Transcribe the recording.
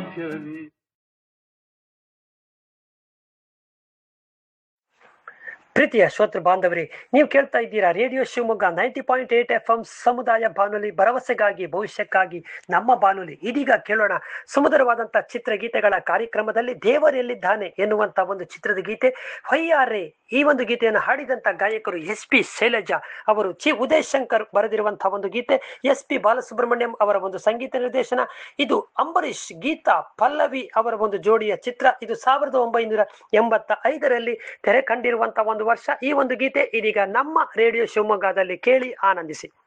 ಸಾಧ್ಯವೇ ಪ್ರೀತಿಯ ಶ್ರೋತೃ ಬಾಂಧವರೇ ನೀವು ಕೇಳ್ತಾ ಇದ್ದೀರಾ radio Shivamogga ninety point eight F M ಸಮುದಾಯ ಬಾನುಲಿ ಭರವಸೆಗಾಗಿ ಭವಿಷ್ಯಕ್ಕಾಗಿ ನಮ್ಮ ಬಾನುಲಿ ಇದೀಗ ಕೇಳೋಣ ಸುಮಧುರವಾದಂಥ ಚಿತ್ರಗೀತೆಗಳ ಕಾರ್ಯಕ್ರಮದಲ್ಲಿ ದೇವರೆಲ್ಲಿದ್ದಾನೆ ಎನ್ನುವಂತ ಒಂದು ಚಿತ್ರದ ಗೀತೆ ಹೊಯ್ಯಾರೆ ಈ ಒಂದು ಗೀತೆಯನ್ನು ಹಾಡಿದಂತ ಗಾಯಕರು ಎಸ್ ಪಿ ಶೈಲಜಾ ಅವರು ಚಿ ಉದಯ್ ಶಂಕರ್ ಬರೆದಿರುವಂತಹ ಒಂದು ಗೀತೆ ಎಸ್ ಪಿ ಬಾಲಸುಬ್ರಹ್ಮಣ್ಯಂ ಅವರ ಒಂದು ಸಂಗೀತ ನಿರ್ದೇಶನ ಇದು ಅಂಬರೀಷ್ ಗೀತಾ ಪಲ್ಲವಿ ಅವರ ಒಂದು ಜೋಡಿಯ ಚಿತ್ರ ಇದು ಸಾವಿರದ ಒಂಬೈನೂರ ಎಂಬತ್ತ ಐದರಲ್ಲಿ ತೆರೆ ಕಂಡಿರುವಂತಹ ಒಂದು ವರ್ಷ ಈ ಒಂದು ಗೀತೆ ಇದೀಗ ನಮ್ಮ ರೇಡಿಯೋ ಶಿವಮೊಗ್ಗದಲ್ಲಿ ಕೇಳಿ ಆನಂದಿಸಿ